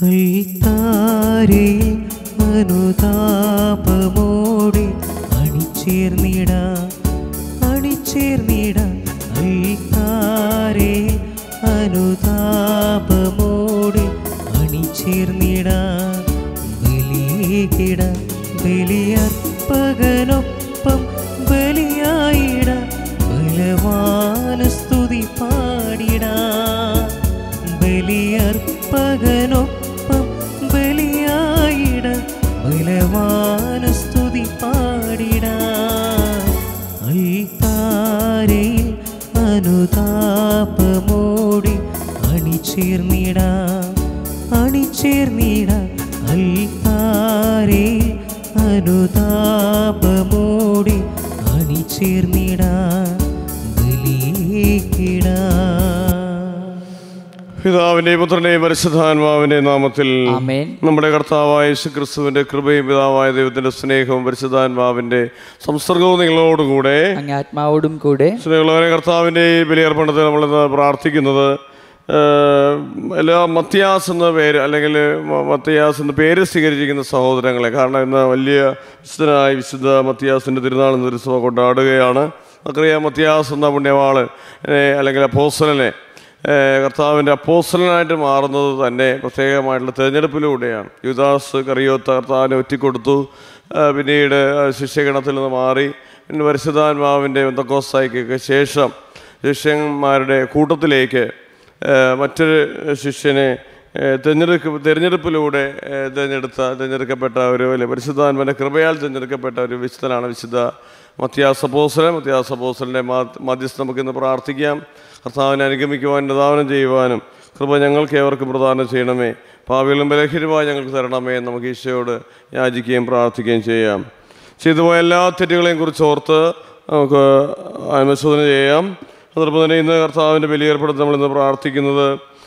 അൽത്താരേ അനുതാപമോടെ അണിചേർന്നിട അണിചേർന്നിട അൽത്താരേ അനുതാപമോടെ അണിചേർന്നിട ബലിയേകിട ബലിയർപ്പകനൊപ്പം ബലിയായിട ബലവാന സ്തുതി പാടിട ബലിയർപ്പകനൊപ്പം ബലിയായിട ബലവാന സ്തുതി പാടിട അൽത്താരയിൽ അനുതാപമോടി അണിചേർന്നിട അണിചേർന്നിട അൽത്താരേ അനുതാപമോടി അണിചേർന്നിട ബലിയേക്കിട പിതാവിന്റെയും പുത്രന്റെയും പരിശുദ്ധാത്മാവിന്റെയും നാമത്തിൽ ആമേൻ നമ്മുടെ കർത്താവായ യേശുക്രിസ്തുവിന്റെ കൃപയും പിതാവായ ദൈവത്തിന്റെ സ്നേഹവും പരിശുദ്ധാത്മാവിന്റെ സംസർഗവും നിങ്ങളോടുകൂടെ അങ്ങ് ആത്മാവോടും കൂടെ സ്നേഹമുള്ളവരെ കർത്താവിൻ്റെ ഈ ബലിയർപ്പണത്തിൽ നമ്മളിന്ന് പ്രാർത്ഥിക്കുന്നത് ഏഹ്, എല്ലാ മത്തിയാസ് എന്ന പേര് അല്ലെങ്കിൽ മ- മത്തിയാസ് എന്ന പേര് സ്വീകരിച്ചിരിക്കുന്ന സഹോദരങ്ങളെ കാരണം ഇന്ന് വലിയ വിശുദ്ധനായ വിശുദ്ധ മത്തിയാസിൻ്റെ തിരുനാൾ എന്ന ദിവസം കൊണ്ടാടുകയാണ് നമുക്കറിയാം മത്തിയാസ് എന്ന പുണ്യവാള് ഏഹ്, അല്ലെങ്കിൽ അപ്പോസ്തലനെ ഏഹ്, കർത്താവിൻ്റെ അപ്പോസ്തലനായിട്ട് മാറുന്നത് തന്നെ പ്രത്യേകമായിട്ടുള്ള തിരഞ്ഞെടുപ്പിലൂടെയാണ് യുദാസ് കറിയോത്ത കർത്താവിനെ ഒറ്റിക്കൊടുത്തു ഏഹ്, പിന്നീട് ശിഷ്യഗണത്തിൽ നിന്ന് മാറി പിന്നെ പരിശുദ്ധാത്മാവിൻ്റെ ബന്ധക്കോസായിക്കൊക്കെ ശേഷം ശിഷ്യന്മാരുടെ കൂട്ടത്തിലേക്ക് ഏഹ്, മറ്റൊരു ശിഷ്യനെ ഏഹ്, തിരഞ്ഞെടുക്ക തിരഞ്ഞെടുപ്പിലൂടെ ഏഹ്, തിരഞ്ഞെടുത്ത തിരഞ്ഞെടുക്കപ്പെട്ട ഒരു വലിയ പരിശുദ്ധാത്മൻ്റെ കൃപയാൽ തിരഞ്ഞെടുക്കപ്പെട്ട ഒരു വിശുദ്ധനാണ് വിശുദ്ധ മത്യാസപ്പോസലൻ മത്യാസപ്പോസലിൻ്റെ മധ്യസ്ഥ നമുക്കിന്ന് പ്രാർത്ഥിക്കാം കർത്താവിനെ അനുഗമിക്കുവാനും പ്രദാനം ചെയ്യുവാനും കൃപ ഞങ്ങൾക്ക് ഏവർക്കും പ്രദാനം ചെയ്യണമേ ഭാവിയിലും ബലഹീനമായി ഞങ്ങൾക്ക് തരണമേ എന്ന് നമുക്ക് ഈശോയോട് യാചിക്കുകയും പ്രാർത്ഥിക്കുകയും ചെയ്യാം ചെയ്തുപോയ എല്ലാ തെറ്റുകളെയും കുറിച്ച് ഓർത്ത് നമുക്ക് അനുശോധന ചെയ്യാം അതോടൊപ്പം തന്നെ ഇന്ന് കർത്താവിൻ്റെ ബലിയേർപ്പെടുത്തി നമ്മളിന്ന് പ്രാർത്ഥിക്കുന്നത്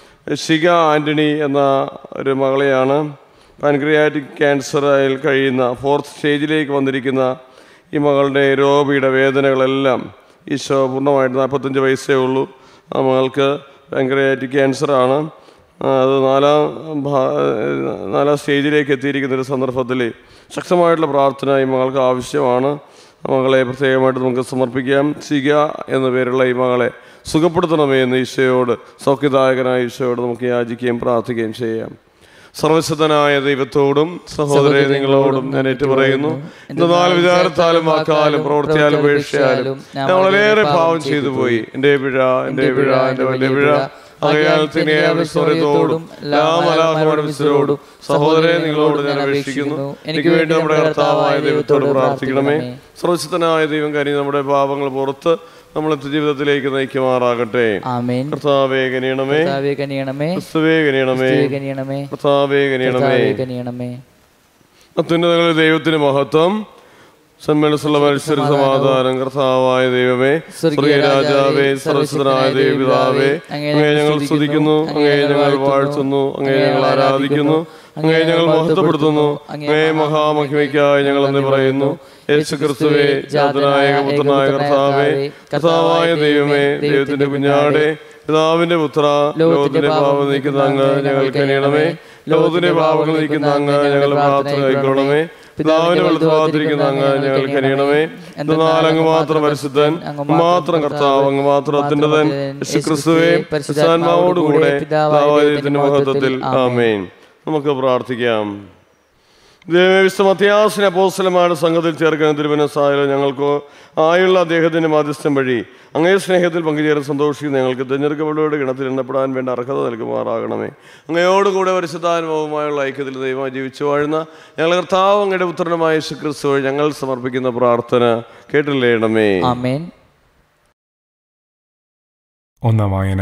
ഷിക ആൻ്റണി എന്ന ഒരു മകളെയാണ് പാൻക്രിയാറ്റിക് ക്യാൻസറിൽ കഴിയുന്ന ഫോർത്ത് സ്റ്റേജിലേക്ക് വന്നിരിക്കുന്ന ഈ മകളുടെ രോഗപീഠ വേദനകളെല്ലാം ഈശോ പൂർണ്ണമായിട്ട് നാൽപ്പത്തഞ്ച് വയസ്സേ ഉള്ളൂ ആ മകൾക്ക് പാൻക്രിയാറ്റിക് ക്യാൻസറാണ് ആ, അത് നാലാം ഭാ- നാലാം സ്റ്റേജിലേക്ക് എത്തിയിരിക്കുന്ന ഒരു സന്ദർഭത്തിൽ ശക്തമായിട്ടുള്ള പ്രാർത്ഥന ഈ മകൾക്ക് ആവശ്യമാണ് ആ മകളെ പ്രത്യേകമായിട്ട് നമുക്ക് സമർപ്പിക്കാം സിക എന്ന പേരുള്ള ഈ മകളെ സുഖപ്പെടുത്തണമേ എന്ന് ഈശോയോട് സൗഖ്യദായകനായ ഈശോയോട് നമുക്ക് യാചിക്കുകയും പ്രാർത്ഥിക്കുകയും ചെയ്യാം സർവശക്തനായ ദൈവത്തോടും സഹോദര നിങ്ങളോടും ഞാൻ ഏറ്റു പറയുന്നു എന്നാൽ വിചാരത്താലും വാക്കാലും പ്രവൃത്തിയാലും ഉപേക്ഷയാലും ഞാൻ വളരെയേറെ പാവം ചെയ്തു പോയി എൻ്റെ പിഴ എൻ്റെ പിഴ എൻ്റെ വലിയ പിഴ ആകയാൽ തിനെയോടും ലാമലാഹോടും സഹോദരനെ നിങ്ങളോട് ഞാൻ അപേക്ഷിക്കുന്നു എനിക്ക് വേണ്ടി നമ്മുടെ കർത്താവായ ദൈവത്തോട് പ്രാർത്ഥിക്കണമേ സർവശക്തനായ ദൈവം കനി നമ്മുടെ പാപങ്ങൾ പുറത്ത് നമ്മളെ ജീവിതത്തിലേക്ക് നയിക്കുമാറാകട്ടെ ആമേൻ കർത്താവേ കനിയണമേ കർത്താവേ കനിയണമേ ക്രിസ്തുവേ കനിയണമേ ക്രിസ്തുവേ കനിയണമേ കർത്താവേ കനിയണമേ കർത്താവേ കനിയണമേ അത്യുന്നതങ്ങളിൽ ദൈവത്തിന് മഹത്വം സമ്മേളനമുള്ള മനുഷ്യർ സമാധാനം കർത്താവായ ദൈവമേ സ്വർഗീയ രാജാവേ സർവസ്വതനായ ദൈവപിതാവേ അങ്ങേ ഞങ്ങൾ സ്തുതിക്കുന്നു അങ്ങേ ഞങ്ങൾ വാഴ്ത്തുന്നു അങ്ങേ ഞങ്ങൾ ആരാധിക്കുന്നു അങ്ങേ ഞങ്ങൾ മഹത്വപ്പെടുത്തുന്നു അങ്ങേ മഹാമഹിമയ്ക്കായി ഞങ്ങൾ എന്ന് പറയുന്നു യേശു ക്രിസ്തുവേ ജാതനായ പുത്രനായ കർത്താവേ കർത്താവായ ദൈവമേ ദൈവത്തിന്റെ കുഞ്ഞാടെ പിതാവിന്റെ പുത്ര ലോകത്തിന്റെ പാപം നീക്കുന്ന അങ്ങ് ഞങ്ങൾക്ക് അണിയണമേ ലോകത്തിന്റെ പാപങ്ങൾ നീക്കുന്ന അങ്ങ് ഞങ്ങൾ പ്രാർത്ഥന കൈക്കൊള്ളണമേ പിതാവിനെ വെളുത്തുപാത്തിരിക്കുന്ന അങ്ങ് ഞങ്ങൾക്ക് അണിയണമേ എന്നാൽ അങ്ങ് മാത്രം പരിശുദ്ധൻ അങ്ങ് മാത്രം കർത്താവ് അങ്ങ് മാത്രം അത്യുന്നതൻ യേശു ക്രിസ്തുവേ പരിശുദ്ധാത്മാവോടുകൂടെ പിതാവായ ദൈവത്തിന്റെ മഹത്വത്തിൽ ആമേൻ നമുക്ക് പ്രാർത്ഥിക്കാം വിശ്വ മത്യാസിനെ അപ്പോസ്തലന്മാരുടെ സംഘത്തിൽ ചേർക്കുന്ന തിരുവനസായാലും ഞങ്ങൾക്ക് ആയുള്ള അദ്ദേഹത്തിന്റെ മാധ്യസ്ഥം വഴി അങ്ങേ സ്നേഹത്തിൽ പങ്കുചേർന്ന് സന്തോഷിക്കുന്ന ഞങ്ങൾക്ക് തിരഞ്ഞെടുക്കപ്പെട്ടവരുടെ ഗണത്തിൽ എണ്ണപ്പെടാൻ വേണ്ട അർഹത നൽകുമാറാകണമേ അങ്ങയോടുകൂടെ പരിശുദ്ധാനുഭവമായുള്ള ഐക്യത്തിൽ ദൈവമായി ജീവിച്ചു വാഴുന്ന ഞങ്ങൾ കർത്താവ് അങ്ങയുടെ പുത്രനുമായ യേശു ക്രിസ്തു വഴി ഞങ്ങൾ സമർപ്പിക്കുന്ന പ്രാർത്ഥന കേട്ടില്ലേണമേ ആമേൻ ഒന്നാം വായന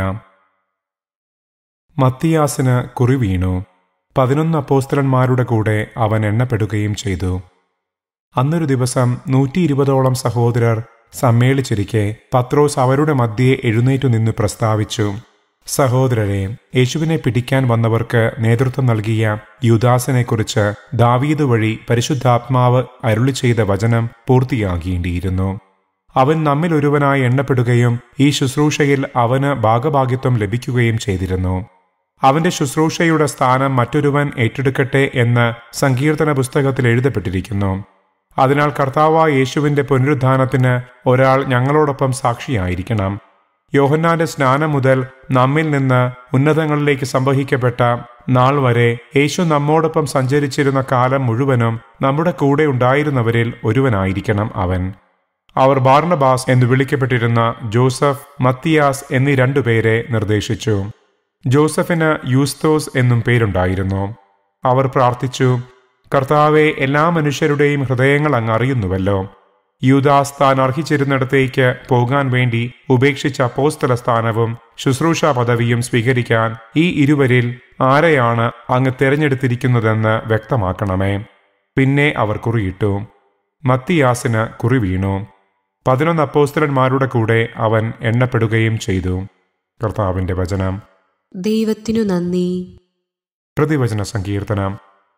മത്തിയാസിന് കുറി വീണു പതിനൊന്ന് അപ്പോസ്തലന്മാരുടെ കൂടെ അവൻ എണ്ണപ്പെടുകയും ചെയ്തു അന്നൊരു ദിവസം നൂറ്റി ഇരുപതോളം സഹോദരർ സമ്മേളിച്ചിരിക്കെ പത്രോസ് അവരുടെ മധ്യേ എഴുന്നേറ്റു നിന്ന് പ്രസ്താവിച്ചു സഹോദരരെ യേശുവിനെ പിടിക്കാൻ വന്നവർക്ക് നേതൃത്വം നൽകിയ യുദാസിനെക്കുറിച്ച് ദാവീദ് വഴി പരിശുദ്ധാത്മാവ് അരുളി ചെയ്ത വചനം പൂർത്തിയാകേണ്ടിയിരുന്നു അവൻ നമ്മിൽ ഒരുവനായി എണ്ണപ്പെടുകയും ഈ ശുശ്രൂഷയിൽ അവന് ഭാഗഭാഗ്യത്വം ലഭിക്കുകയും ചെയ്തിരുന്നു അവന്റെ ശുശ്രൂഷയുടെ സ്ഥാനം മറ്റൊരുവൻ ഏറ്റെടുക്കട്ടെ എന്ന് സങ്കീർത്തന പുസ്തകത്തിൽ എഴുതപ്പെട്ടിരിക്കുന്നു അതിനാൽ കർത്താവായ യേശുവിന്റെ പുനരുദ്ധാനത്തിന് ഒരാൾ ഞങ്ങളോടൊപ്പം സാക്ഷിയായിരിക്കണം യോഹന്നാന്റെ സ്നാനം മുതൽ നമ്മിൽ നിന്ന് ഉന്നതങ്ങളിലേക്ക് സംവഹിക്കപ്പെട്ട നാൾ വരെ യേശു നമ്മോടൊപ്പം സഞ്ചരിച്ചിരുന്ന കാലം മുഴുവനും നമ്മുടെ കൂടെ ഉണ്ടായിരുന്നവരിൽ ഒരുവനായിരിക്കണം അവൻ അവർ ബാർണബാസ് എന്ന് വിളിക്കപ്പെട്ടിരുന്ന ജോസഫ് മത്തിയാസ് എന്നീ രണ്ടുപേരെ നിർദ്ദേശിച്ചു ജോസഫിന് യൂസ്തോസ് എന്നും പേരുണ്ടായിരുന്നു അവർ പ്രാർത്ഥിച്ചു കർത്താവെ എല്ലാ മനുഷ്യരുടെയും ഹൃദയങ്ങൾ അങ്ങ് അറിയുന്നുവല്ലോ യൂദാസ് താൻ അർഹിച്ചിരുന്നിടത്തേക്ക് പോകാൻ വേണ്ടി ഉപേക്ഷിച്ച അപ്പോസ്തല സ്ഥാനവും ശുശ്രൂഷ പദവിയും സ്വീകരിക്കാൻ ഈ ഇരുവരിൽ ആരെയാണ് അങ്ങ് തിരഞ്ഞെടുത്തിരിക്കുന്നതെന്ന് വ്യക്തമാക്കണമേ പിന്നെ അവർ കുറിയിട്ടു മത്തിയാസിന് കുറി വീണു പതിനൊന്ന് അപ്പോസ്തലന്മാരുടെ കൂടെ അവൻ എണ്ണപ്പെടുകയും ചെയ്തു കർത്താവിന്റെ വചനം ദൈവത്തിനു നന്ദി പ്രതിവചന സങ്കീർത്തനം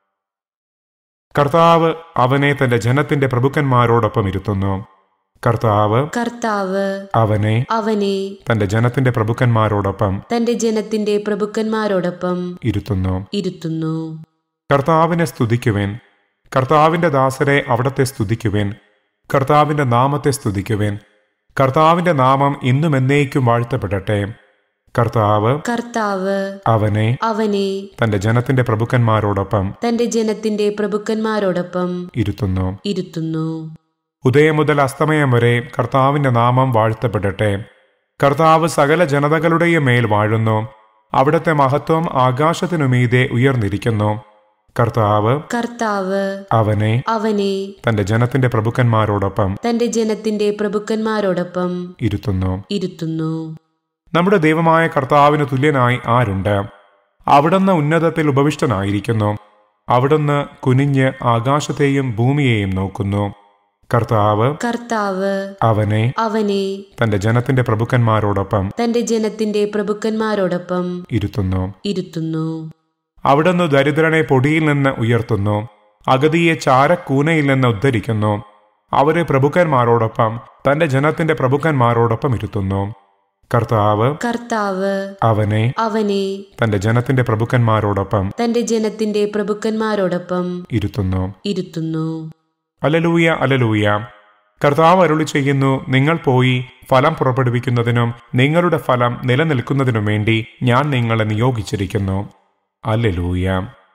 കർത്താവ് അവനെ തന്റെ ജനത്തിന്റെ പ്രഭുക്കന്മാരോടൊപ്പം ഇരുത്തുന്നു കർത്താവ് കർത്താവ് അവനെ അവനെ തന്റെ ജനത്തിന്റെ പ്രഭുക്കന്മാരോടൊപ്പം തന്റെ ജനത്തിന്റെ പ്രഭുക്കന്മാരോടൊപ്പം ഇരുത്തുന്നു ഇരുത്തുന്നു കർത്താവിനെ സ്തുതിക്കുവിൻ കർത്താവിന്റെ ദാസരെ അവിടത്തെ സ്തുതിക്കുവിൻ കർത്താവിന്റെ നാമത്തെ സ്തുതിക്കുവിൻ കർത്താവിന്റെ നാമം ഇന്നും എന്നേക്കും വാഴ്ത്തപ്പെടട്ടെ കർത്താവ് കർത്താവ് അവനെ അവനെ തന്റെ ജനത്തിന്റെ പ്രഭുക്കന്മാരോടൊപ്പം തന്റെ ജനത്തിന്റെ പ്രഭുക്കന്മാരോടൊപ്പം ഇരുത്തുന്നു ഇരുത്തുന്നു ഉദയം മുതൽ അസ്തമയം വരെ കർത്താവിന്റെ നാമം വാഴ്ത്തപ്പെടട്ടെ കർത്താവ് സകല ജനതകളുടെയും മേൽ വാഴുന്നു അവിടുത്തെ മഹത്വം ആകാശത്തിനുമീതെ ഉയർന്നിരിക്കുന്നു കർത്താവ് കർത്താവ് അവനെ അവനെ തന്റെ ജനത്തിന്റെ പ്രഭുക്കന്മാരോടൊപ്പം തന്റെ ജനത്തിന്റെ പ്രഭുക്കന്മാരോടൊപ്പം ഇരുത്തുന്നു ഇരുത്തുന്നു നമ്മുടെ ദൈവമായ കർത്താവിന് തുല്യനായി ആരുണ്ട് അവിടുന്ന് ഉന്നതത്തിൽ ഉപവിഷ്ടനായിരിക്കുന്നു അവിടുന്ന് കുനിഞ്ഞ് ആകാശത്തെയും ഭൂമിയെയും നോക്കുന്നു കർത്താവ് കർത്താവ് അവനെ അവനെ തന്റെ ജനത്തിന്റെ പ്രഭുക്കന്മാരോടൊപ്പം തന്റെ ജനത്തിന്റെ പ്രഭുക്കന്മാരോടൊപ്പം ഇരുത്തുന്നു ഇരുത്തുന്നു അവിടുന്ന് ദരിദ്രനെ പൊടിയിൽ നിന്ന് ഉയർത്തുന്നു അഗതിയെ ചാരക്കൂനയിൽ നിന്ന് ഉദ്ധരിക്കുന്നു അവരെ പ്രഭുക്കന്മാരോടൊപ്പം തന്റെ ജനത്തിന്റെ പ്രഭുക്കന്മാരോടൊപ്പം ഇരുത്തുന്നു കർത്താവ് കർത്താവ് അവനെ അവനെ തന്റെ ജനത്തിന്റെ പ്രഭുക്കന്മാരോടൊപ്പം തന്റെ ജനത്തിന്റെ പ്രഭുക്കന്മാരോടൊപ്പം ഇരുത്തുന്നു ഇരുത്തുന്നു അലലൂയ അലലൂയ കർത്താവ് അരുളി ചെയ്യുന്നു നിങ്ങൾ പോയി ഫലം പുറപ്പെടുവിക്കുന്നതിനും നിങ്ങളുടെ ഫലം നിലനിൽക്കുന്നതിനും വേണ്ടി ഞാൻ നിങ്ങളെ നിയോഗിച്ചിരിക്കുന്നു അലലൂയ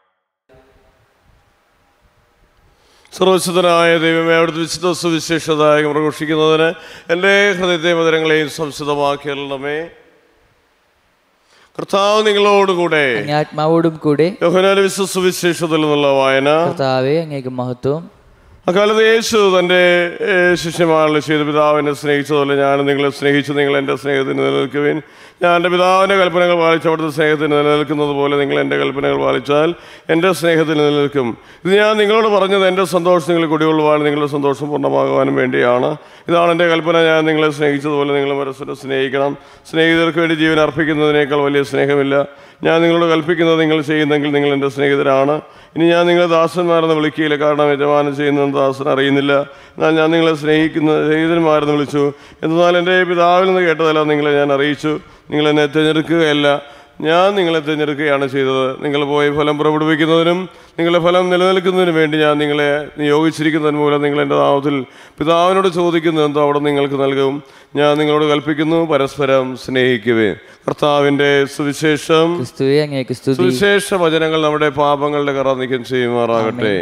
സർവശുദ്ധനായ ദൈവമേ അവിടുത്തെ വിശുദ്ധ സുവിശേഷതായി പ്രഘോഷിക്കുന്നതിന് എൻ്റെ ഹൃദയത്തെ മധുരങ്ങളെയും സംസിതമാക്കിയല്ലമേ കർത്താവ് നിങ്ങളോടുകൂടെ അങ്ങേ ആത്മാവോടും കൂടെ യോഹനാന്റെ വിശുദ്ധ സുവിശേഷത്തിൽ നിന്നുള്ള വായന കർത്താവെ അങ്ങേക്ക് മഹത്വം അക്കാലത്ത് യേശു തൻ്റെ ഏഹ്, ശിഷ്യന്മാരുടെ ചെയ്ത പിതാവിനെ സ്നേഹിച്ചതുപോലെ ഞാൻ നിങ്ങളെ സ്നേഹിച്ചു നിങ്ങൾ എൻ്റെ സ്നേഹത്തിന് നിലനിൽക്കുവിൻ ഞാൻ എൻ്റെ പിതാവിൻ്റെ കൽപ്പനകൾ പാലിച്ച് അവിടുത്തെ സ്നേഹത്തിന് നിലനിൽക്കുന്നത് പോലെ നിങ്ങൾ എൻ്റെ കൽപ്പനകൾ പാലിച്ചാൽ എൻ്റെ സ്നേഹത്തിന് നിലനിൽക്കും ഇത് ഞാൻ നിങ്ങളോട് പറഞ്ഞത് എൻ്റെ സന്തോഷം നിങ്ങൾ കുടികൊള്ളുവാനും നിങ്ങളുടെ സന്തോഷം പൂർണ്ണമാകുവാനും വേണ്ടിയാണ് ഇതാണ് എൻ്റെ കൽപ്പന ഞാൻ നിങ്ങളെ സ്നേഹിച്ചതുപോലെ നിങ്ങൾ പരസ്പരം സ്നേഹിക്കണം സ്നേഹിതർക്ക് വേണ്ടി ജീവൻ അർപ്പിക്കുന്നതിനേക്കാൾ വലിയ സ്നേഹമില്ല ഞാൻ നിങ്ങളോട് കൽപ്പിക്കുന്നത് നിങ്ങൾ ചെയ്യുന്നെങ്കിൽ നിങ്ങൾ എൻ്റെ സ്നേഹിതരാണ് ഇനി ഞാൻ നിങ്ങളെ ദാസന്മാരെന്ന് വിളിക്കുകയില്ല കാരണം യജമാനം ചെയ്യുന്നത് ദാസൻ അറിയുന്നില്ല എന്നാൽ ഞാൻ നിങ്ങളെ സ്നേഹിക്കുന്ന സ്നേഹിതന്മാരെന്ന് വിളിച്ചു എന്നാൽ എൻ്റെ പിതാവിൽ നിന്ന് കേട്ടതല്ല നിങ്ങളെ ഞാൻ അറിയിച്ചു നിങ്ങൾ എന്നെ തിരഞ്ഞെടുക്കുകയല്ല ഞാൻ നിങ്ങളെ തിരഞ്ഞെടുക്കുകയാണ് ചെയ്തത് നിങ്ങൾ പോയി ഫലം പുറപ്പെടുവിക്കുന്നതിനും നിങ്ങളുടെ ഫലം നിലനിൽക്കുന്നതിനും വേണ്ടി ഞാൻ നിങ്ങളെ നിയോഗിച്ചിരിക്കുന്നതിന് മൂലം നിങ്ങൾ എൻ്റെ നാമത്തിൽ പിതാവിനോട് ചോദിക്കുന്നത് എന്തോ അവിടെ നിങ്ങൾക്ക് നൽകും ഞാൻ നിങ്ങളോട് കൽപ്പിക്കുന്നു പരസ്പരം സ്നേഹിക്കുവേ കർത്താവിൻ്റെ സുവിശേഷം ക്രിസ്തുവെ അങ്ങേക്ക് സ്തുതി സുവിശേഷ വചനങ്ങൾ നമ്മുടെ പാപങ്ങളുടെ കറ നീക്കം ചെയ്യുമാറാകട്ടെ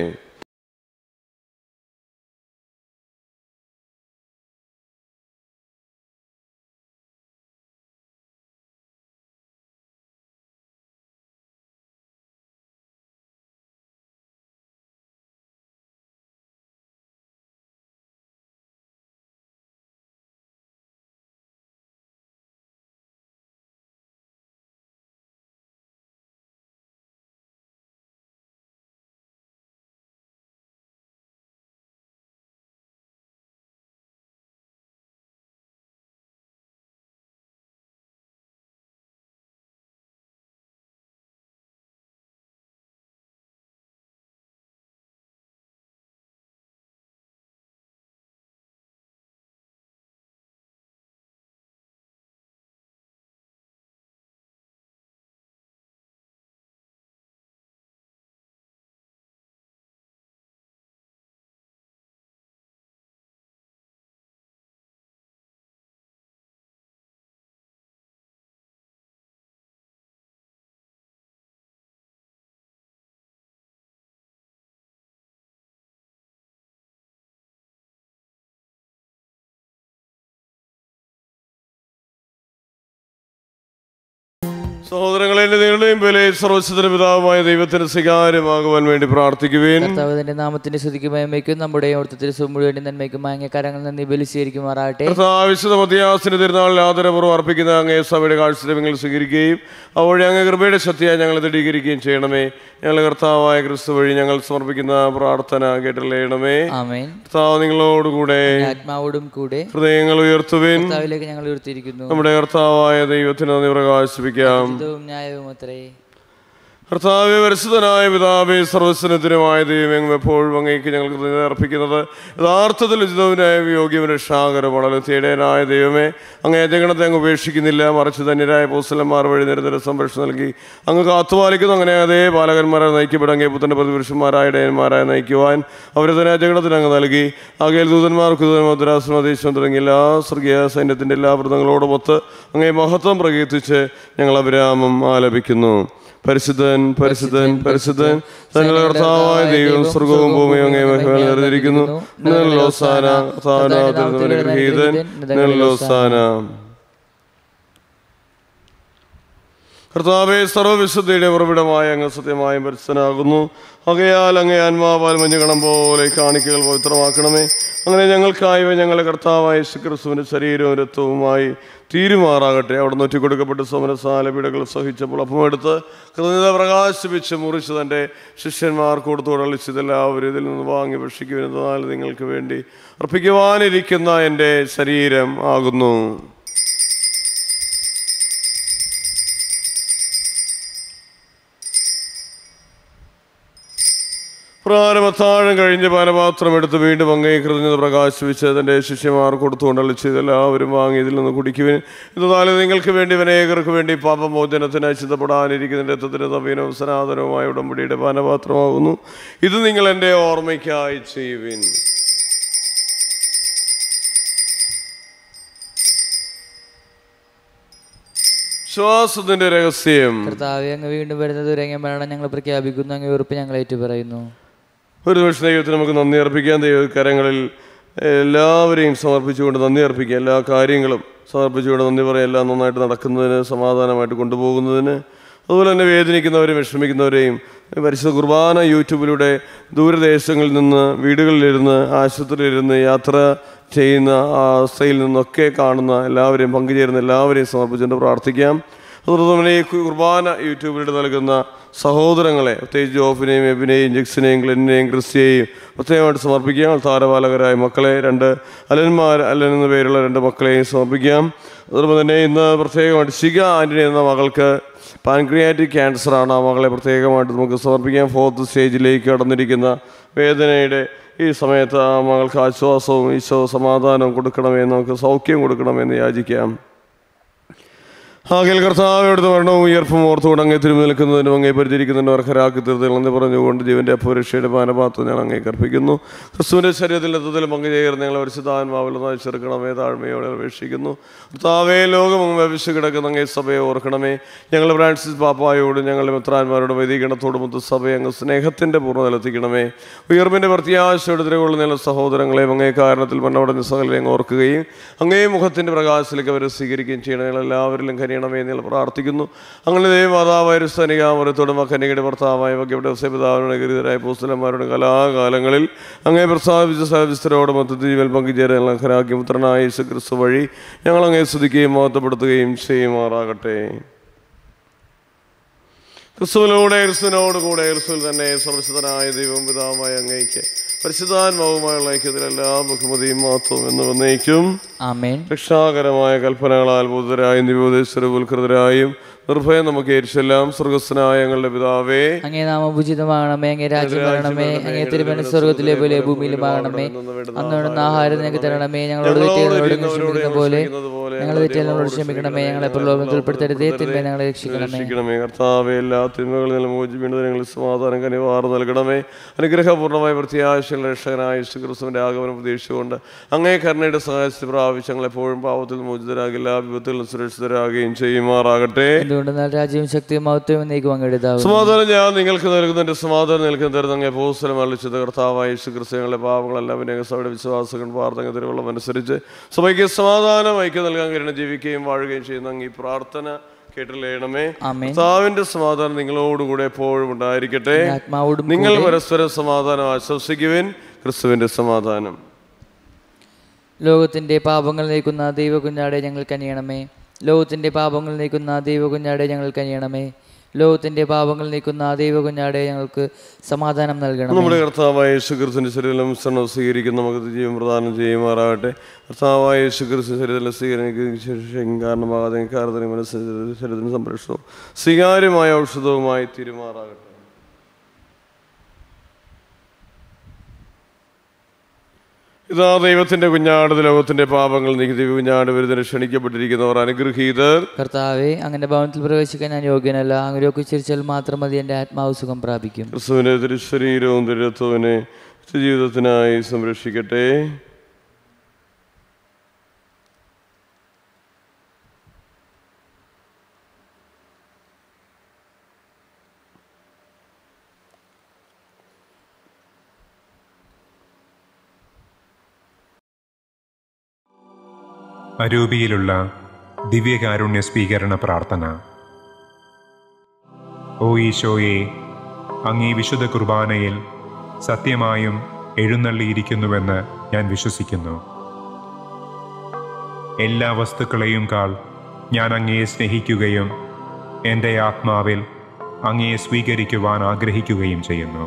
സഹോദരങ്ങളെ എൻ്റെ നിങ്ങളുടെയും പേരെ സർവസ്വത്തിന് പിതാവുമായ ദൈവത്തിന് സ്വീകാര്യമാകുവാൻ വേണ്ടി പ്രാർത്ഥിക്കുവേൻ കർത്താവ് തന്റെ നാമത്തിന്റെ സ്തുതിക്ക് മയമയ്ക്കും നമ്മുടെ ഓർത്തത്തിൽ മുഴുവൻ നന്മയ്ക്കും മാങ്ങിയ കരങ്ങൾ നന്ദി ബലിസ്വീകരിക്കുമാറാട്ടെ വിശുദ്ധ മധ്യാസിന്റെ തിരുനാളിൽ ആദരപൂർവ്വം അർപ്പിക്കുന്ന അങ്ങേ സഭയുടെ കാഴ്ചദ്രവ്യങ്ങൾ സ്വീകരിക്കുകയും അതുവഴി അങ്ങ് കൃപയുടെ ശക്തിയായി ഞങ്ങളെ ദൃഢീകരിക്കുകയും ചെയ്യണമേ ഞങ്ങളുടെ കർത്താവായ ക്രിസ്തു വഴി ഞങ്ങൾ സമർപ്പിക്കുന്ന പ്രാർത്ഥന കേട്ടറിയണമേ ആമേൻ കർത്താവ് നിങ്ങളോടുകൂടെ ആത്മാവോടും കൂടെ ഹൃദയങ്ങൾ ഉയർത്തുവിൻ കർത്താവിലേക്ക് ഞങ്ങൾ ഉയർത്തിയിരിക്കുന്നു നമ്മുടെ കർത്താവായ ദൈവത്തിന് നന്ദി പ്രകാശിപ്പിക്കാം ഹിതവും ന്യായവും അത്രേ കർത്താവെ പരിശുദ്ധനായ പിതാവേ സർവസ്വനത്തിനുമായ ദൈവം എപ്പോഴും അങ്ങേക്ക് ഞങ്ങൾക്ക് കൃതജ്ഞത അർപ്പിക്കുന്നത് യഥാർത്ഥത്തിൽ ഉചിതവിനായ യോഗ്യവും രക്ഷാകരം വളരെ തേടേനായ ദൈവമേ അങ്ങേ ജഗണത്തെ അങ്ങ് ഉപേക്ഷിക്കുന്നില്ല മറിച്ച് ധന്യരായ പോസ്റ്റലന്മാർ വഴി നിരന്തര സംരക്ഷണം നൽകി അങ്ങ് കാത്തുപാലിക്കുന്നു അങ്ങനെ അതേ ബാലകന്മാരെ നയിക്കപ്പെടും അങ്ങേ പുത്തൻ്റെ പ്രതിപുരുഷന്മാരായ ഇടയന്മാരായി നയിക്കുവാൻ അവരെ തന്നെ ജഗണത്തിന് അങ്ങ് നൽകി ആകെ ദൂതന്മാർക്ക് ദൂതന്മദ്രാസനദേശം തുടങ്ങിയ എല്ലാ സ്വർഗീയ സൈന്യത്തിൻ്റെ എല്ലാ വൃത്തങ്ങളോടുമൊത്ത് അങ്ങേ മഹത്വം പ്രകീർത്തിച്ച് ഞങ്ങൾ അവിരാമം ആലപിക്കുന്നു പരിശുദ്ധൻ പരിശുദ്ധൻ പരിശുദ്ധൻ തങ്ങളുടെ കർത്താവായ ദൈവം സ്വർഗവും ഭൂമിയും അങ്ങേ മഹിമയിൽ നിറഞ്ഞിരിക്കുന്നു നിർലോസാന ഗ്രഹീതൻ നിർലോസാന കർത്താവെ സർവവിശുദ്ധിയുടെ ഉറവിടമായ അങ്ങ് സത്യമായും പരിസ്ഥനാകുന്നു ആകയാൽ അങ്ങേ ആത്മാവാൽ മഞ്ഞുകണം പോലെ ഈ കാണിക്കകൾ പവിത്രമാക്കണമേ അങ്ങനെ ഞങ്ങൾക്കായി ഞങ്ങളുടെ കർത്താവായ ശുക്രിസ്തുവിൻ്റെ ശരീരവും രക്തവുമായി തീരുമാറാകട്ടെ അവിടെ നൊറ്റി കൊടുക്കപ്പെട്ട് സമരസാല പീഡകൾ സഹിച്ചപ്പോൾ അപ്പമെടുത്ത് കൃതജ്ഞത പ്രകാശിപ്പിച്ച് മുറിച്ച് തൻ്റെ ശിഷ്യന്മാർക്ക് കൊടുത്തു ഉടളിച്ചതെല്ലാവരും ഇതിൽ നിന്ന് വാങ്ങി ഭക്ഷിക്കുവാൻ നിങ്ങൾക്ക് വേണ്ടി അർപ്പിക്കുവാനിരിക്കുന്ന എൻ്റെ ശരീരം ആകുന്നു പ്രാരമത്താഴം കഴിഞ്ഞ് പാനപാത്രം എടുത്ത് വീണ്ടും അങ്ങേ കൃതജ്ഞത പ്രകാശിപ്പിച്ച് തൻ്റെ ശിഷ്യന്മാർ കൊടുത്തുകൊണ്ടളിച്ച് ഇതെല്ലാവരും വാങ്ങി ഇതിൽ നിന്ന് കുടിക്കുവിൻ ഇതാലും നിങ്ങൾക്ക് വേണ്ടി അനേകർക്ക് വേണ്ടി പാപമോചനത്തിന് ചിന്തപ്പെടാനിരിക്കുന്ന രക്തത്തിന് നവീനവും സനാതനവുമായ ഉടമ്പടിയുടെ പാനപാത്രമാകുന്നു ഇത് നിങ്ങൾ എൻ്റെ ഓർമ്മയ്ക്കായി ചെയ്യുവിൻ ശ്വാസത്തിന്റെ രഹസ്യം കർത്താവെ അങ്ങ് വീണ്ടും വരുന്നത് ഒരു അങ്ങേ മരണം ഞങ്ങൾ പ്രഖ്യാപിക്കുന്നു അങ്ങ് ഉറപ്പ് ഞങ്ങൾ ഏറ്റുപറയുന്നു ഒരു പക്ഷേ ദൈവത്തിന് നമുക്ക് നന്ദി അർപ്പിക്കാൻ ദൈവകരങ്ങളിൽ എല്ലാവരെയും സമർപ്പിച്ചുകൊണ്ട് നന്ദി അർപ്പിക്കുക എല്ലാ കാര്യങ്ങളും സമർപ്പിച്ചുകൊണ്ട് നന്ദി പറയാം എല്ലാം നന്നായിട്ട് നടക്കുന്നതിന് സമാധാനമായിട്ട് കൊണ്ടുപോകുന്നതിന് അതുപോലെ തന്നെ വേദനിക്കുന്നവരെയും വിഷമിക്കുന്നവരെയും പരിശുദ്ധ കുർബാന യൂട്യൂബിലൂടെ ദൂരദേശങ്ങളിൽ നിന്ന് വീടുകളിലിരുന്ന് ആശുപത്രിയിലിരുന്ന് യാത്ര ചെയ്യുന്ന ആ അവസ്ഥയിൽ നിന്നൊക്കെ കാണുന്ന എല്ലാവരെയും പങ്കുചേരുന്ന എല്ലാവരെയും സമർപ്പിച്ചുകൊണ്ട് പ്രാർത്ഥിക്കാം അതുപോലെ തന്നെ ഈ കുർബാന യൂട്യൂബിലൂടെ നൽകുന്ന സഹോദരങ്ങളെ പ്രത്യേകിച്ച് ജോഫിനെയും എബിനെയും ജിക്സിനെയും ക്ലിനെയും ക്രിസ്റ്റിയെയും പ്രത്യേകമായിട്ട് സമർപ്പിക്കാം താരപാലകരായ മക്കളെ രണ്ട് അലന്മാർ അലൻ എന്ന പേരുള്ള രണ്ട് മക്കളെയും സമർപ്പിക്കാം അതോടൊപ്പം തന്നെ ഇന്ന് പ്രത്യേകമായിട്ട് ശിഖ ആൻ്റണി എന്ന മകൾക്ക് പാൻക്രിയാറ്റിക് ക്യാൻസറാണ് ആ മകളെ പ്രത്യേകമായിട്ട് നമുക്ക് സമർപ്പിക്കാം ഫോർത്ത് സ്റ്റേജിലേക്ക് കടന്നിരിക്കുന്ന വേദനയുടെ ഈ സമയത്ത് ആ മകൾക്ക് ആശ്വാസവും ഈശോ സമാധാനവും കൊടുക്കണമേ നമുക്ക് സൗഖ്യം കൊടുക്കണമെന്ന് യാചിക്കാം ആകൽ കർത്താവെടുത്ത് മരണവും ഉയർപ്പും ഓർത്തുകൊണ്ട് അങ്ങേ തിരുമ്പി നിൽക്കുന്നതിനും അങ്ങേ പരിചരിക്കുന്നതിനും അർഹരാക്കി തീർത്തുകൾ എന്ന് പറഞ്ഞുകൊണ്ട് ജീവന്റെ അപരക്ഷയുടെ പാനപാത്രം ഞാൻ അങ്ങേ കർപ്പിക്കുന്നു ക്രിസ്തുവിന്റെ ശരീരത്തിൽ എത്തത്തിലും പങ്കുചേർന്ന് ഞങ്ങളെ പരിശുദ്ധാത്മാവിലൊന്നായി ചെറുക്കണമേ താഴ്മയോടെ അപേക്ഷിക്കുന്നു കർത്താവേ ലോകം വ്യവിച്ച് കിടക്കുന്ന അങ്ങേ സഭയെ ഓർക്കണമേ ഞങ്ങൾ ഫ്രാൻസിസ് പാപ്പായോടും ഞങ്ങളുടെ മിത്രാന്മാരോടും വൈദികണത്തോടും മൊത്ത സഭയെ അങ്ങ് സ്നേഹത്തിന്റെ പൂർണ്ണതലെത്തിക്കണമേ ഉയർപ്പിന്റെ പ്രത്യാശയോടെ തിരകൊള്ളുന്ന ഞങ്ങളുടെ സഹോദരങ്ങളെയും അങ്ങേ കാരണത്തിൽ മണ്ണോടഞ്ഞ സകലരെയും ഓർക്കുകയും അങ്ങേ മുഖത്തിന്റെ പ്രകാശത്തിലേക്ക് അവരെ സ്വീകരിക്കുകയും ചെയ്യണം ഞങ്ങൾ എല്ലാവരിലും കനിയണമേ എന്ന് ഞങ്ങൾ പ്രാർത്ഥിക്കുന്നു അങ്ങനെ ദൈവമാതാവായ ഒരു സനികാമരത്തോടും കന്യകയുടെ ഭർത്താവായ വകയുടെ പിതാവിനോട് ഗരിതരായ പുസ്തകന്മാരുടെ കലാകാലങ്ങളിൽ അങ്ങേ പ്രസ്താവിച്ച സഹവിസ്തരോട് മൊത്തത്തിൽ ജീവൻ പങ്കുചേരാൻ ഞങ്ങൾ പുത്രനായ യേശു ക്രിസ്തു വഴി ഞങ്ങൾ അങ്ങേ സ്തുതിക്കുകയും മഹത്വപ്പെടുത്തുകയും ചെയ്യുമാറാകട്ടെ ക്രിസ്തുവിലൂടെ ക്രിസ്തുവിനോട് കൂടെ ക്രിസ്തുവിൽ തന്നെ സർവശുദ്ധനായ ദൈവം പിതാവുമായ അങ്ങേക്ക് പരിശുദ്ധാത്മാവുമായുള്ള ഐക്യത്തിൽ എല്ലാ ബഹുമതിയും മഹത്വം എന്ന് വന്നേക്കും ആമേൻ രക്ഷാകരമായ കൽപ്പനകളാൽ ബുദ്ധരായും ദിവോദേശരവുൽകൃതരായും നിർഭയം നമുക്ക് ഏരിച്ചെല്ലാം സ്വർഗസ്വനായ ഞങ്ങളുടെ പിതാവേ അങ്ങേ നാമം ഉചിതമാകണമേ അങ്ങേ രാജ്യം വരണമേ അങ്ങേ തിരുമന സ്വർഗത്തിലെ പോലെ ഭൂമിയിലുമാകണമേ അന്നോടുന്ന ആഹാരം ഞങ്ങൾക്ക് തരണമേ ഞങ്ങളോട് തെറ്റുകളോട് ക്ഷമിക്കുന്ന പോലെ ഞങ്ങൾ തെറ്റുകളോട് ക്ഷമിക്കണമേ ഞങ്ങളെ പ്രലോഭനത്തിൽ ഉൾപ്പെടുത്തരുതേ തിന്മ ഞങ്ങളെ രക്ഷിക്കണമേ രക്ഷിക്കണമേ കർത്താവെ എല്ലാ തിന്മകളിൽ നിന്നും മോചിപ്പിക്കുന്നത് ഞങ്ങൾ സമാധാനം കനിവാർ നൽകണമേ അനുഗ്രഹപൂർണ്ണമായ പ്രത്യാശയുള്ള രക്ഷകനായ യേശുക്രിസ്തുവിന്റെ ആഗമനം പ്രതീക്ഷിച്ചുകൊണ്ട് അങ്ങേ കരുണയുടെ സഹായത്തിൽ പ്രാപിച്ച് ഞങ്ങൾ എപ്പോഴും പാവത്തിൽ മോചിതരാകി എല്ലാ വിപത്തുകളും സുരക്ഷിതരാകുകയും ചെയ്യുമാറാകട്ടെ എന്തുകൊണ്ടെന്നാൽ രാജ്യവും ശക്തിയും മഹത്വവും എന്നേക്കും അങ്ങെടുത്താവും സമാധാനം ഞാൻ നിങ്ങൾക്ക് നൽകുന്നതിന്റെ സമാധാനം നിൽക്കുന്ന തരുന്ന അങ്ങേ പോസ്റ്റലം അളിച്ചത് കർത്താവായ യേശുക്രിസ്തുങ്ങളുടെ പാവങ്ങളെല്ലാം പിന്നെ സഭയുടെ വിശ്വാസങ്ങൾ പ്രാർത്ഥന തിരുവള്ളം അനുസരിച്ച് സഭയ്ക്ക് സമാധാനം ഐക്യം നൽകാൻ കഴിയണം ജീവിക്കുകയും വാഴുകയും ചെയ്യുന്ന അങ്ങ് ഈ പ്രാർത്ഥന കേട്ടില്ലേണമേ ആമേൻ കർത്താവിന്റെ സമാധാനം നിങ്ങളോടുകൂടെ എപ്പോഴും ഉണ്ടായിരിക്കട്ടെ എൻ്റെ ആത്മാവോടും നിങ്ങൾ കൂടെ പരസ്പരം സമാധാനം ആശ്വസിക്കുവിൻ ക്രിസ്തുവിന്റെ സമാധാനം ലോകത്തിന്റെ പാപങ്ങൾ നീക്കുന്ന ദൈവകുഞ്ഞാടെ ഞങ്ങൾ കനിയണമേ ലോകത്തിന്റെ പാപങ്ങൾ നീക്കുന്ന ദൈവകുഞ്ഞാടെ ഞങ്ങൾ കനിയണമേ ലോകത്തിന്റെ പാപങ്ങൾ നീക്കുന്ന ദൈവകുഞ്ഞാടെ ഞങ്ങൾക്ക് സമാധാനം നൽകണം നമ്മുടെ കർത്താവായ യേശുക്രിസ്തുവിന്റെ ശരീരം ശരണം സ്വീകരിക്കുന്ന നമുക്ക് ജീവൻ പ്രദാനം ചെയ്യുമാറാകട്ടെ കർത്താവായ യേശുക്രിസ്തു ശരീരത്തിലെ സ്വീകരിക്കുന്ന ശേഷം കാരണമാകാതെ കാരണത്തിന് മനസ്സിന് ശരീരത്തിന് സംരക്ഷണവും സ്വീകാര്യമായ ഔഷധവുമായി തീരുമാറാകട്ടെ ഇതാ ദൈവത്തിന്റെ കുഞ്ഞാട് ലോകത്തിന്റെ പാപങ്ങൾ നീക്കി ദൈവ കുഞ്ഞാട് വരുന്നതിന് ക്ഷണിക്കപ്പെട്ടിരിക്കുന്നവർ അനുഗ്രഹീതർ കർത്താവെ അങ്ങനെ ഭവനത്തിൽ പ്രവേശിക്കാൻ ഞാൻ യോഗ്യനല്ല അങ്ങനെയൊക്കെ ചിരിച്ചാൽ മാത്രം മതി എൻ്റെ ആത്മാവ് സുഖം പ്രാപിക്കും ക്രിസ്തുവിന്റെ തിരുശരീരവും തിരുത്വവിനെ ജീവിതത്തിനായി സംരക്ഷിക്കട്ടെ അരൂപിയിലുള്ള ദിവ്യകാരുണ്യ സ്വീകരണ പ്രാർത്ഥന ഓ ഈശോയെ അങ്ങീ വിശുദ്ധ കുർബാനയിൽ സത്യമായും എഴുന്നള്ളിയിരിക്കുന്നുവെന്ന് ഞാൻ വിശ്വസിക്കുന്നു എല്ലാ വസ്തുക്കളെയും കാൾ ഞാൻ അങ്ങയെ സ്നേഹിക്കുകയും എൻ്റെ ആത്മാവിൽ അങ്ങയെ സ്വീകരിക്കുവാൻ ആഗ്രഹിക്കുകയും ചെയ്യുന്നു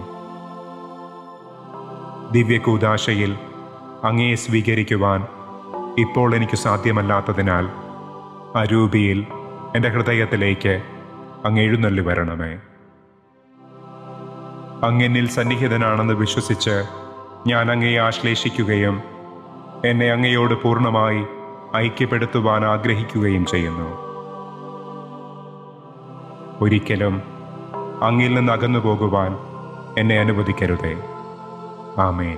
ദിവ്യകൂദാശയിൽ അങ്ങയെ സ്വീകരിക്കുവാൻ ഇപ്പോൾ എനിക്ക് സാധ്യമല്ലാത്തതിനാൽ അരൂപിയിൽ എൻ്റെ ഹൃദയത്തിലേക്ക് അങ്ങ് എഴുന്നള്ളി വരണമേ അങ്ങെന്നിൽ സന്നിഹിതനാണെന്ന് വിശ്വസിച്ച് ഞാൻ അങ്ങയെ ആശ്ലേഷിക്കുകയും എന്നെ അങ്ങയോട് പൂർണ്ണമായി ഐക്യപ്പെടുത്തുവാൻ ആഗ്രഹിക്കുകയും ചെയ്യുന്നു ഒരിക്കലും അങ്ങിൽ നിന്ന് അകന്നു പോകുവാൻ എന്നെ അനുവദിക്കരുതേ ആമേൻ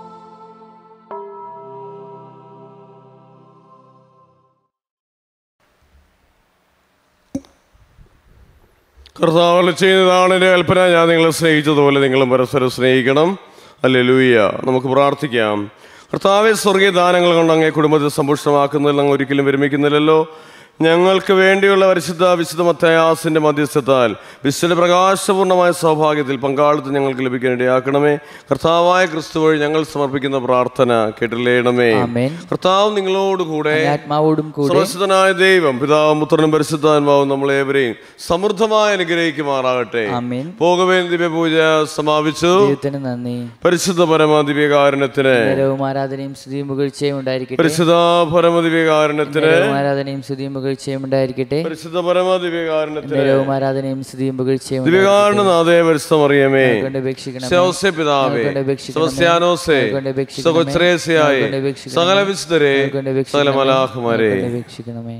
കർത്താവ് ചെയ്യുന്നതാണ് എൻ്റെ കൽപ്പന ഞാൻ നിങ്ങളെ സ്നേഹിച്ചതുപോലെ നിങ്ങളും പരസ്പരം സ്നേഹിക്കണം അല്ലേ ലൂയ്യ നമുക്ക് പ്രാർത്ഥിക്കാം കർത്താവെ സ്വർഗീയ ദാനങ്ങൾ കൊണ്ട് അങ്ങേ കുടുംബത്തെ സമ്പുഷ്ടമാക്കുന്നതിൽ അങ്ങ് ഒരിക്കലും വിരമിക്കുന്നില്ലല്ലോ ഞങ്ങൾക്ക് വേണ്ടിയുള്ള പരിശുദ്ധ വിശുദ്ധ മത്തയാസിന്റെ മധ്യസ്ഥത്താൽ വിശുദ്ധ പ്രകാശപൂർണമായ സൗഭാഗ്യത്തിൽ പങ്കാളിത്തം ഞങ്ങൾക്ക് ലഭിക്കാൻ ഇടയാക്കണമേ കർത്താവായ ക്രിസ്തു വഴി ഞങ്ങൾ സമർപ്പിക്കുന്ന പ്രാർത്ഥന കേട്ടില്ലേണമേ ആമേൻ കർത്താവ് നിങ്ങളോടുകൂടെ എൻ്റെ ആത്മാവോടും കൂടെ സർവശക്തനായ ദൈവം പിതാവും പുത്രനും പരിശുദ്ധാത്മാവും നമ്മളേവരെയും സമൃദ്ധമായി അനുഗ്രഹിക്കുമാറാകട്ടെ ആമേൻ പോകുവേൻ ദിവ്യപൂജ സമാപിച്ചു ദൈവത്തിന് നന്ദി പരിശുദ്ധ പരമ ദിവ്യകാരണത്തിന് നേരവും ആരാധനയും സ്തുതിയും പുകഴ്ചയും ഉണ്ടായിരിക്കട്ടെ പരിശുദ്ധ പരമ ദിവ്യകാരണത്തിന് നേരവും ആരാധനയും സ്തുതിയും പുകഴ്ചയും ഉണ്ടായിരിക്കട്ടെ പരിശുദ്ധ പരമ ദിവ്യകാരണത്തിന് നേരവും ആരാധനയും സ്തുതിയും പുകഴ്ചയും ദിവ്യകാരണനാഥേ പരിശുദ്ധമറിയമേ കൊണ്ട് അപേക്ഷിക്കണമേ ശൗസ്യ പിതാവേ ഞങ്ങൾക്കൊണ്ട് അപേക്ഷിക്കണമേ. സെബസ്ത്യാനോസേ ഞങ്ങൾക്കൊണ്ട് അപേക്ഷിക്കണമേ. സഹോത്രേസ്യായേ ഞങ്ങൾക്കൊണ്ട് അപേക്ഷിക്കണമേ. സകല വിശുദ്ധരെ ഞങ്ങൾക്കൊണ്ട് സകല അപേക്ഷിക്കണമേ. മലാഹുമാരെ ഞങ്ങൾക്കൊണ്ട് അപേക്ഷിക്കണമേ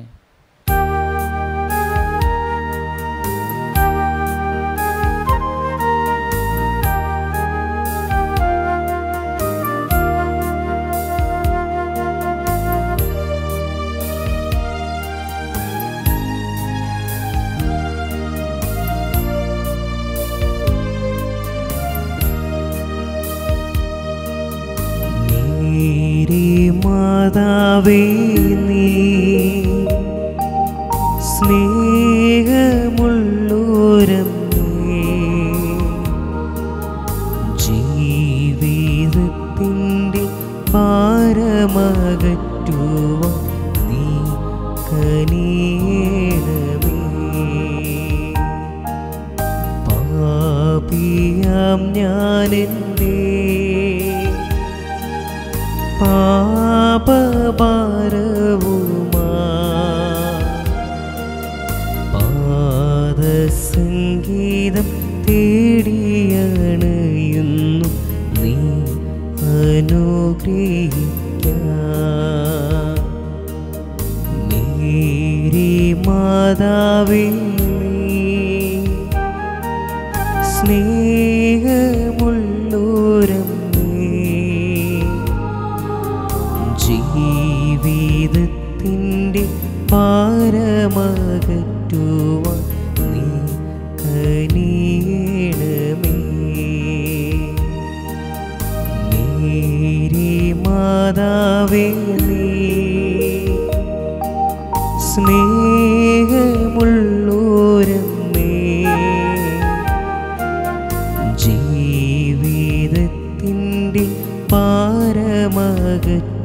മേരി മാതാവേ നീ സ്നേഹമുള്ളോരം ജീവിതത്തിൻ്റെ ഭാരമകറ്റുവാൻ നീ കനിയണമേ പാപിയാം ഞാനെൻ്റെ പാപഭാരവുമാ പാദസംഗീതം തേടിയണയുന്നു നീ അനുഗ്രഹിക്ക മേരി മാതാവേ നീ സ്നേഹമുള്ളോരമ്മേ ജീവിതത്തിൻ്റെ പാരമകറ്റുവാൻ നീ കനിയണമേ മേരി മാതാവേ നീ സ്നേഹമുള്ള അകറ്റി